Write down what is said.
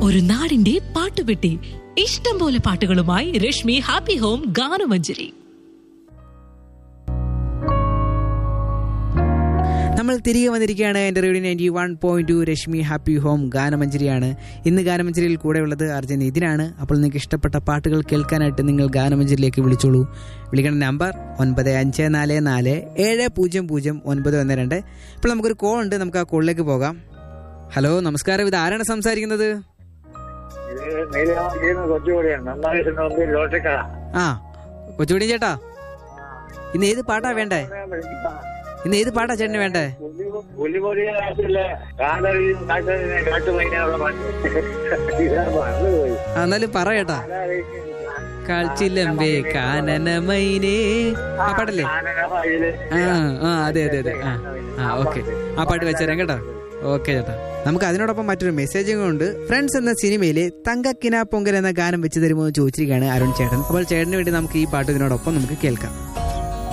ഒരു നാടിന്റെ പാട്ടുപെട്ടി ഇഷ്ടം പോലെ പാട്ടുകളുമായി രശ്മി ഹാപ്പി ഹോം ഗാനമഞ്ജരി നമ്മൾ തിരികെ വന്നിരിക്കുകയാണ് എൻ്റെ radio ninety one point two Rashmi happy home ഗാനമഞ്ജരിയാണ് ഇന്ന് ഗാനമഞ്ജരിയിൽ കൂടെ ഉള്ളത് അർജുൻ ഇതിനാണ് അപ്പോൾ നിങ്ങൾക്ക് ഇഷ്ടപ്പെട്ട പാട്ടുകൾ കേൾക്കാനായിട്ട് നിങ്ങൾ ഗാനമഞ്ജരിയിലേക്ക് വിളിച്ചോളൂ വിളിക്കേണ്ട നമ്പർ ഒൻപത് അഞ്ച് നാല് നാല് ഏഴ് പൂജ്യം പൂജ്യം ഒൻപത് ഒന്ന് രണ്ട് ഇപ്പോൾ നമുക്കൊരു കോൾ ഉണ്ട് നമുക്ക് ആ കോളിലേക്ക് പോകാം ഹലോ നമസ്കാരം ഇത് ആരാണ് സംസാരിക്കുന്നത് ഇത് നീലമാക്കിയിരുന്ന കൊച്ചുകൂടിയാണ് നന്നായിട്ട് ലോട്ടക്ക ആ കൊച്ചുപടി ചേട്ടാ ഇന്ന് ഏത് പാട്ടാ വേണ്ടേ ഇന്ന് ഏത് പാട്ടാ ചേട്ടന് വേണ്ടേ പുലിപൊടിയിലെ കാതറിയും കാറ്ററിനെ കാട്ടുമൈനുള്ള മറന്നുപോയി ആ എന്നാലും പറ ചേട്ടാ കാൽച്ചില്ലമ്പേ കാനനമൈനേ ആ പാട്ടല്ലേ ആ ആ അതെ അതെ അതെ ആ ആ ഓക്കെ ആ പാട്ട് വെച്ചേരാം കേട്ടോ ഓക്കെ ചേട്ടാ നമുക്ക് അതിനോടൊപ്പം മറ്റൊരു മെസ്സേജും ഉണ്ട് ഫ്രണ്ട്സ് എന്ന സിനിമയിലെ തങ്കക്കിന പൊങ്കൽ എന്ന ഗാനം വെച്ച് തരുമോ എന്ന് ചോദിച്ചിരിക്കുകയാണ് അരുൺ ചേട്ടൻ അപ്പോൾ ചേട്ടന് വേണ്ടി നമുക്ക് ഈ പാട്ട് ഇതിനോടൊപ്പം നമുക്ക് കേൾക്കാം